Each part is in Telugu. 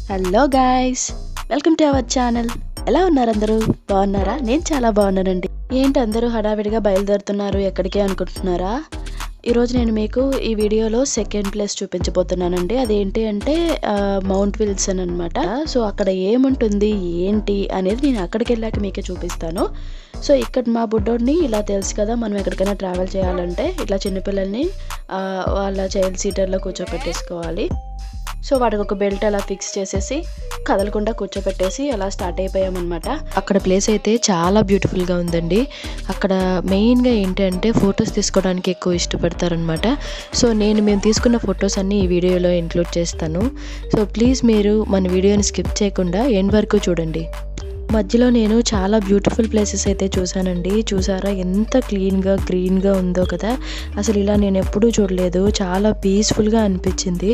hello guys welcome to our channel ఎలా ఉన్నారు అందరూ బాగున్నారా నేను చాలా బాగున్నానండి ఏంటి అందరూ హడావిడిగా బయలుదేరుతున్నారు ఎక్కడికి అనుకుంటున్నారా ఈరోజు నేను మీకు ఈ వీడియోలో సెకండ్ ప్లేస్ చూపించబోతున్నానండి అదేంటి అంటే ఆ, మౌంట్ విల్సన్ అనమాట సో అక్కడ ఏముంటుంది ఏంటి అనేది నేను అక్కడికి వెళ్ళాక మీకే చూపిస్తాను సో ఇక్కడ మా బుడ్డోడిని ఇలా తెలుసు కదా మనం ఎక్కడికైనా ట్రావెల్ చేయాలంటే ఇట్లా చిన్నపిల్లల్ని ఆ, వాళ్ళ చైల్డ్ సీటర్లో కూర్చోపెట్టేసుకోవాలి సో వాడికి ఒక బెల్ట్ అలా ఫిక్స్ చేసేసి కదలకుండా కూర్చోపెట్టేసి అలా స్టార్ట్ అయిపోయామన్నమాట అక్కడ ప్లేస్ అయితే చాలా బ్యూటిఫుల్గా ఉందండి అక్కడ మెయిన్గా ఏంటి అంటే ఫొటోస్ తీసుకోవడానికి ఎక్కువ ఇష్టపడతారనమాట సో నేను మేము తీసుకున్న ఫొటోస్ అన్నీ ఈ వీడియోలో ఇంక్లూడ్ చేస్తాను సో ప్లీజ్ మీరు మన వీడియోని స్కిప్ చేయకుండా ఎండ్ వరకు చూడండి మధ్యలో నేను చాలా బ్యూటిఫుల్ ప్లేసెస్ అయితే చూసానండి చూసారా ఎంత క్లీన్గా గ్రీన్గా ఉందో కదా అసలు ఇలా నేను ఎప్పుడూ చూడలేదు చాలా పీస్ఫుల్గా అనిపించింది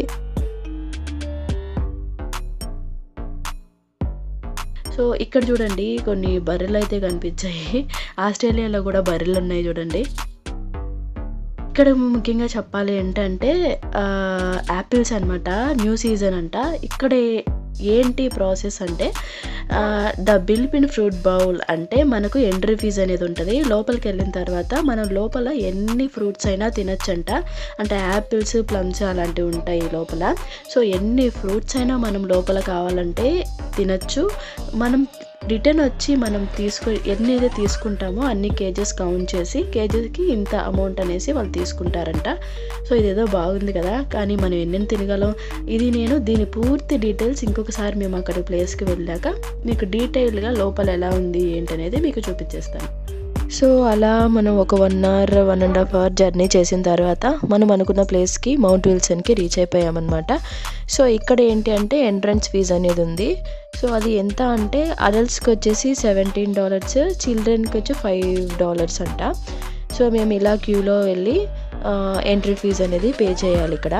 సో ఇక్కడ చూడండి కొన్ని బర్రెలు అయితే కనిపించాయి ఆస్ట్రేలియాలో కూడా బర్రెలు ఉన్నాయి చూడండి ఇక్కడ ముఖ్యంగా చెప్పాలి ఏంటంటే యాపిల్స్ అనమాట న్యూ సీజన్ అంట ఇక్కడ ఏంటి ప్రాసెస్ అంటే ద బిల్పిన్ ఫ్రూట్ బౌల్ అంటే మనకు ఎంట్రీ ఫీజ్ అనేది ఉంటుంది లోపలికి వెళ్ళిన తర్వాత మనం లోపల ఎన్ని ఫ్రూట్స్ అయినా తినచ్చంట అంటే యాపిల్స్ ప్లమ్స్ అలాంటివి ఉంటాయి లోపల సో ఎన్ని ఫ్రూట్స్ అయినా మనం లోపల కావాలంటే తినచ్చు మనం రిటర్న్ వచ్చి మనం తీసుకు ఎన్ని అయితే తీసుకుంటామో అన్ని కేజెస్ కౌంట్ చేసి కేజెస్కి ఇంత అమౌంట్ అనేసి వాళ్ళు తీసుకుంటారంట సో ఇదేదో బాగుంది కదా కానీ మనం ఎన్నెన్ని తినగలం ఇది నేను దీని పూర్తి డీటెయిల్స్ ఇంకొకసారి మేము అక్కడ ప్లేస్కి వెళ్ళాక మీకు డీటెయిల్గా లోపల ఎలా ఉంది ఏంటనేది మీకు చూపించేస్తాను సో అలా మనం ఒక one hour one and half hour journey చేసిన తర్వాత మనం అనుకున్న ప్లేస్కి మౌంట్ విల్సన్కి రీచ్ అయిపోయామన్నమాట సో ఇక్కడ ఏంటి అంటే ఎంట్రన్స్ ఫీజ్ అనేది ఉంది సో అది ఎంత అంటే అడల్ట్స్కి వచ్చేసి సెవెంటీన్ డాలర్స్ చిల్డ్రన్కి వచ్చి ఫైవ్ డాలర్స్ అంట సో మేము ఇలా క్యూలో వెళ్ళి ఎంట్రీ ఫీజ్ అనేది పే చేయాలి ఇక్కడ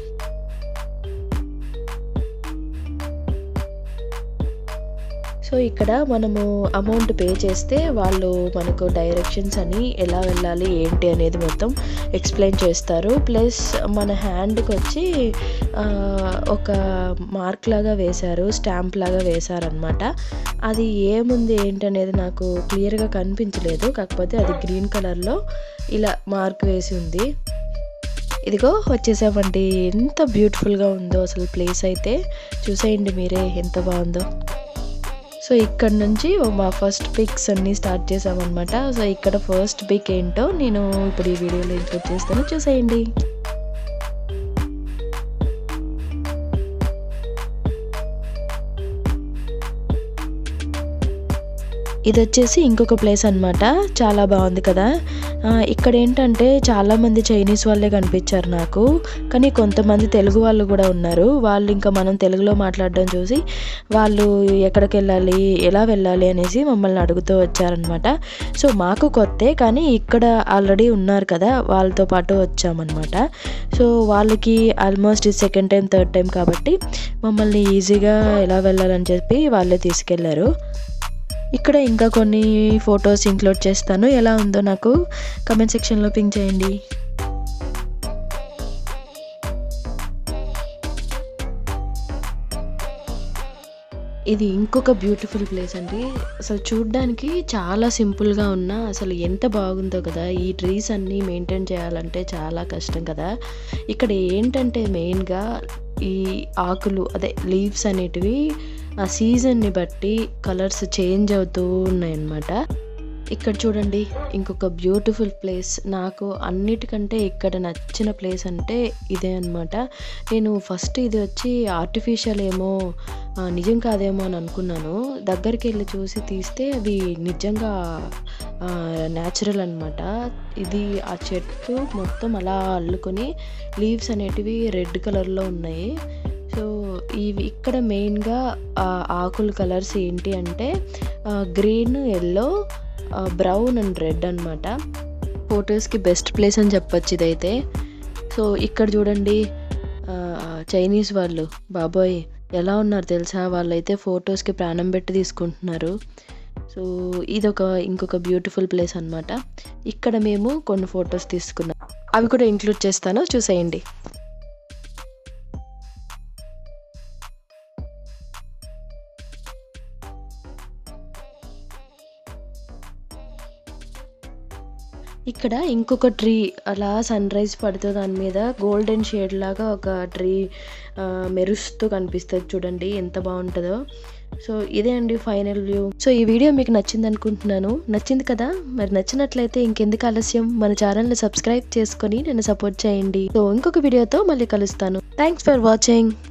సో ఇక్కడ మనము అమౌంట్ పే చేస్తే వాళ్ళు మనకు డైరెక్షన్స్ అని ఎలా వెళ్ళాలి ఏంటి అనేది మొత్తం ఎక్స్ప్లెయిన్ చేస్తారు ప్లస్ మన హ్యాండ్కి వచ్చి ఆ, ఒక మార్క్ లాగా వేశారు స్టాంప్ లాగా వేశారనమాట అది ఏముంది ఏంటి అనేది నాకు క్లియర్గా కనిపించలేదు కాకపోతే అది గ్రీన్ కలర్లో ఇలా మార్క్ వేసి ఉంది ఇదిగో వచ్చేసామండి ఎంత బ్యూటిఫుల్గా ఉందో అసలు ప్లేస్ అయితే చూసేయండి మీరే ఎంత బాగుందో సో ఇక్కడ నుంచి మా ఫస్ట్ పిక్స్ అన్నీ స్టార్ట్ చేసామన్నమాట సో ఇక్కడ ఫస్ట్ పిక్ ఏంటో నేను ఇప్పుడు ఈ వీడియోలో ఇంక్లూడ్ చేస్తాను చూసేయండి ఇది వచ్చేసి ఇంకొక ప్లేస్ అన్నమాట చాలా బాగుంది కదా ఆ, ఇక్కడ ఏంటంటే చాలామంది చైనీస్ వాళ్ళే కనిపించారు నాకు కానీ కొంతమంది తెలుగు వాళ్ళు కూడా ఉన్నారు వాళ్ళు ఇంకా మనం తెలుగులో మాట్లాడడం చూసి వాళ్ళు ఎక్కడికి వెళ్ళాలి ఎలా వెళ్ళాలి అనేసి మమ్మల్ని అడుగుతూ వచ్చారనమాట సో మాకు కొత్తే కానీ ఇక్కడ ఆల్రెడీ ఉన్నారు కదా వాళ్ళతో పాటు వచ్చామన్నమాట సో వాళ్ళకి almost second time third time కాబట్టి మమ్మల్ని ఈజీగా ఎలా వెళ్ళాలని చెప్పి వాళ్ళే తీసుకెళ్లారు ఇక్కడ ఇంకా కొన్ని ఫొటోస్ ఇంక్లూడ్ చేస్తాను ఎలా ఉందో నాకు కమెంట్ సెక్షన్లో పింక్ చేయండి ఇది ఇంకొక బ్యూటిఫుల్ ప్లేస్ అండి అసలు చూడ్డానికి చాలా సింపుల్గా ఉన్నా అసలు ఎంత బాగుందో కదా ఈ ట్రీస్ అన్నీ మెయింటైన్ చేయాలంటే చాలా కష్టం కదా ఇక్కడ ఏంటంటే మెయిన్గా ఈ ఆకులు అదే లీవ్స్ అనేటివి ఆ సీజన్ని బట్టి కలర్స్ చేంజ్ అవుతూ ఉన్నాయన్నమాట ఇక్కడ చూడండి ఇంకొక బ్యూటిఫుల్ ప్లేస్ నాకు అన్నిటికంటే ఇక్కడ నచ్చిన ప్లేస్ అంటే ఇదే అనమాట నేను ఫస్ట్ ఇది వచ్చి ఆర్టిఫిషియల్ ఏమో ఆ, నిజం కాదేమో అని అనుకున్నాను దగ్గరికి వెళ్ళి చూసి తీస్తే అవి నిజంగా న్యాచురల్ అనమాట ఇది ఆ చెట్టు మొత్తం అలా అల్లుకొని లీవ్స్ అనేటివి రెడ్ కలర్లో ఉన్నాయి సో ఇవి ఇక్కడ మెయిన్గా ఆకుల కలర్స్ ఏంటి అంటే green yellow brown and red అనమాట ఫొటోస్కి బెస్ట్ ప్లేస్ అని చెప్పొచ్చు ఇదైతే సో ఇక్కడ చూడండి ఆ, చైనీస్ వాళ్ళు బాబోయ్ ఎలా ఉన్నారు తెలుసా వాళ్ళైతే ఫొటోస్కి ప్రాణం పెట్టి తీసుకుంటున్నారు సో ఇదొక ఇంకొక బ్యూటిఫుల్ ప్లేస్ అన్నమాట ఇక్కడ మేము కొన్ని ఫొటోస్ తీసుకున్నాం అవి కూడా ఇంక్లూడ్ చేస్తాను చూసేయండి ఇక్కడ ఇంకొక ట్రీ అలా సన్ రైజ్ పడుతూ దాని మీద గోల్డెన్ షేడ్ లాగా ఒక ట్రీ ఆ, మెరుస్తూ కనిపిస్తుంది చూడండి ఎంత బాగుంటుందో సో ఇదే అండి ఫైనల్ వ్యూ సో ఈ వీడియో మీకు నచ్చింది అనుకుంటున్నాను నచ్చింది కదా మరి నచ్చినట్లయితే ఇంకెందుకు ఆలస్యం మన ఛానల్ని సబ్స్క్రైబ్ చేసుకొని నన్ను సపోర్ట్ చేయండి సో ఇంకొక వీడియోతో మళ్ళీ కలుస్తాను థ్యాంక్స్ ఫర్ వాచింగ్